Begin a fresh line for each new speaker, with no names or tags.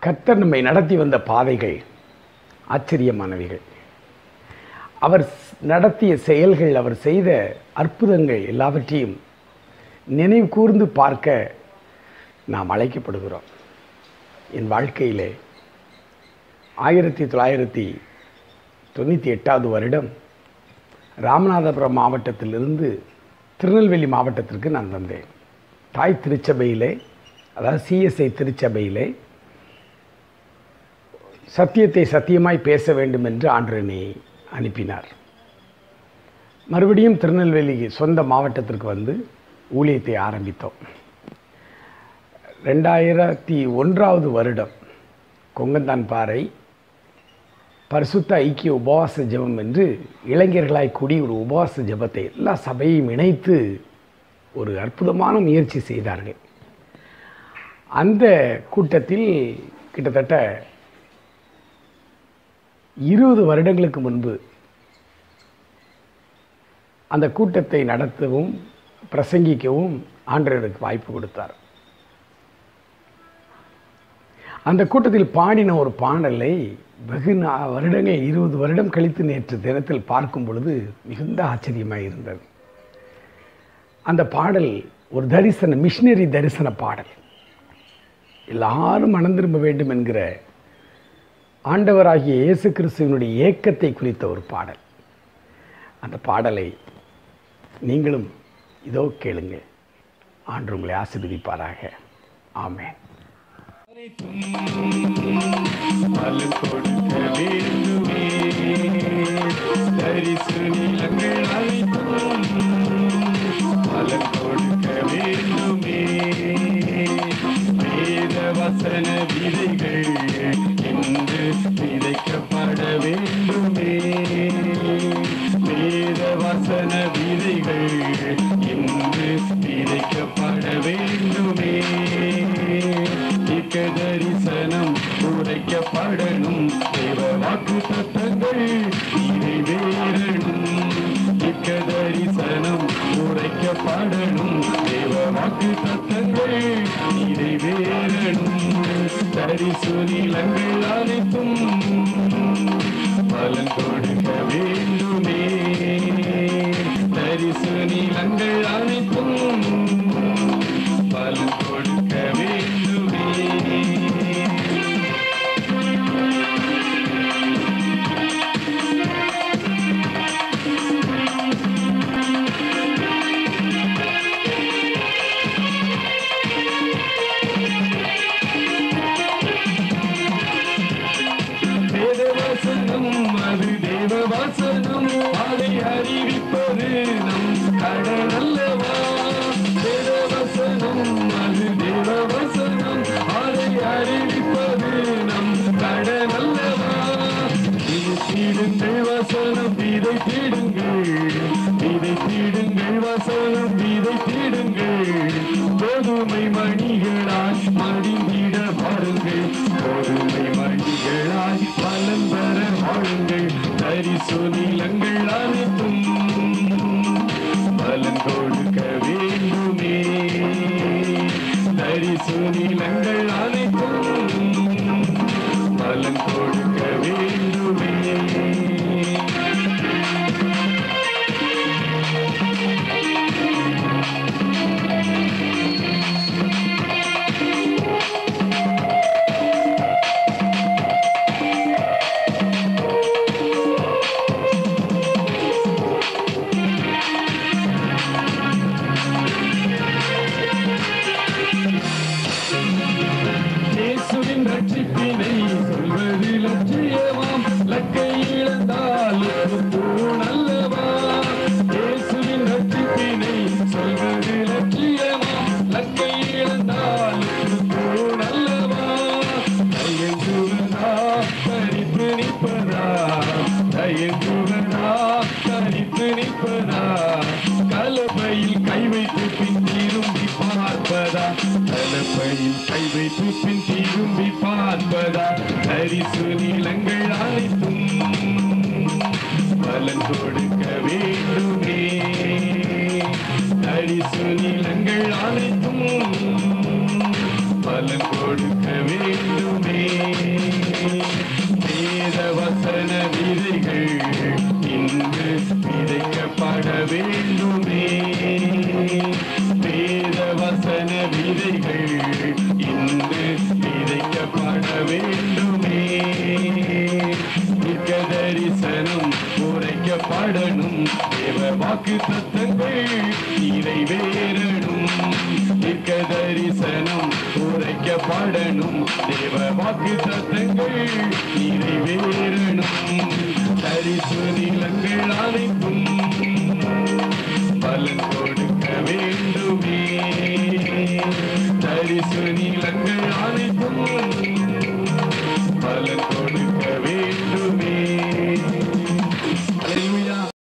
கர்த்தர் நம்மை நடத்தி வந்த பாதைகள் ஆச்சரியமானவைகள் அவர் ஸ்- நடத்திய செயல்கள் அவர் செய்த அற்புதங்கள் எல்லாவற்றையும் நினைவு கூர்ந்து பார்க்க நாம் அழைக்கப்படுகிறோம் என் வாழ்க்கையிலே ஆயிரத்தி தொள்ளாயிரத்தி தொண்ணூற்றி எட்டாவது வருடம் ராமநாதபுரம் மாவட்டத்திலிருந்து திருநெல்வேலி மாவட்டத்திற்கு நான் வந்தேன் தாய் திருச்சபையிலே அதாவது சிஎஸ்ஐ திருச்சபையிலே சத்தியத்தை சத்தியமாய் பேச வேண்டும் என்று ஆண்டரனை அனுப்பினார் மறுபடியும் திருநெல்வேலி சொந்த மாவட்டத்திற்கு வந்து ஊழியத்தை ஆரம்பித்தோம் ரெண்டாயிரத்தி ஒன்றாவது வருடம் கொங்கந்தான் பாறை பரிசுத்த ஐக்கிய உபவாச ஜெபம் என்று இளைஞர்களாய் கூடி ஒரு உபவாச ஜெபத்தை எல்லா சபையும் இணைத்து ஒரு அற்புதமான முயற்சி செய்தார்கள் அந்த கூட்டத்தில் கிட்டத்தட்ட இருபது வருடங்களுக்கு முன்பு அந்த கூட்டத்தை நடத்தவும் பிரசங்கிக்கவும் ஆண்டவருக்கு வாய்ப்பு கொடுத்தார் அந்த கூட்டத்தில் பாடின ஒரு பாடலை வெகு நா- வருடங்கள் இருபது வருடம் கழித்து நேற்று தினத்தில் பார்க்கும் பொழுது மிகுந்த ஆச்சரியமாக இருந்தது அந்த பாடல் ஒரு தரிசன மிஷினரி தரிசன பாடல் எல்லாரும் மனம் திரும்ப வேண்டும் என்கிற ஆண்டவராகிய இயேசு கிறிஸ்துவினுடைய ஏக்கத்தை குறித்த ஒரு பாடல் அந்த பாடலை நீங்களும் இதோ கேளுங்க ஆண்டு உங்களை ஆசீர்வதிப்பாராக ஆமென்
பலன் கொடுக்க வேண்டுமே தரிசு நிலங்கள் அனைத்தும் பலன் கொடுக்க வேண்டுமே வேத வசன விதைகள் என்று விதைக்கப்பட வேண்டுமே வேத வசன விதைகள் என்று விதைக்கப்பட வேண்டுமே இக்க தரிசனம் உரைக்கப்படணும் தேவ வாக்கு தத்தங்கள் நிறைவேறணும் இக்க தரிசனம் உரைக்கப்படணும் தேவ வாக்கு தத்தங்கள் நிறைவேறணும் தரிசு நிலங்கள் அனைத்தும் பலன் கொடுக்க வேண்டுமே தரிசு நிலங்கள் அனைத்தும் பலன் கொடுக்க வேண்டுமே வேதவசனம் அது தேவவசனம் அதை அறிவிப்பது நம் கடல் அல்லவா வேதவசனம் அது தேவவசனம் அதை அறிவிப்பது நம் கடல் அல்லவா விதைத்திடுங்கள் வசனம் விதைத்திடுங்கள் விதைத்திடுங்கள் வசனம் விதைத்திடுங்கள் கோதுமை மணிகளாய் மடிந்திட பாருங்கள் கோதுமை மணிகளாய் பலன் பெற வாழுங்கள் தரிசு நிலங்கள் அனைத்தும் பலன் கொடுக்க வேண்டுமே தரிசு நிலங்கள் அனைத்தும் பலன் கொடுக்க வேண்டுமே இயேசுவின் ரட்சிப்பினை சொல்வது லட்சியமாம் லக்கை இழந்தால் தூண் அல்லவா இயேசுவின் ரட்சிப்பினை சொல்வது லட்சியமாம் லக்கை இழந்தால் தூண் அல்லவா தயங்குவதா தரித்து நிற்பதா தயங்குவதா தரித்து நிற்பதா கலப்பையில் கை வைத்து பின் திரும்பி பார்ப்பதா கலப்பையில் கை வைத்து பின் திரும்பி பார்ப்பதா தரிசு நிலங்கள் அனைத்தும் பலன் கொடுக்க வேண்டுமே தரிசு நிலங்கள் அனைத்தும் பலன் கொடுக்க வேண்டுமே விதைகள் இன்று விதைக்கப்பட வேண்டுமே நிற்க தரிசனம் உரைக்கப்படணும் தேவ வாக்கு தத்தங்கள் நிறைவேறணும் நிற்க தரிசனம் உரைக்கப்படணும் தேவ வாக்கு தத்தங்கள் நிறைவேறணும் தரிசு நிலங்கள் அனைத்தும் பலன் கொடுக்க வேண்டுமே தரிசு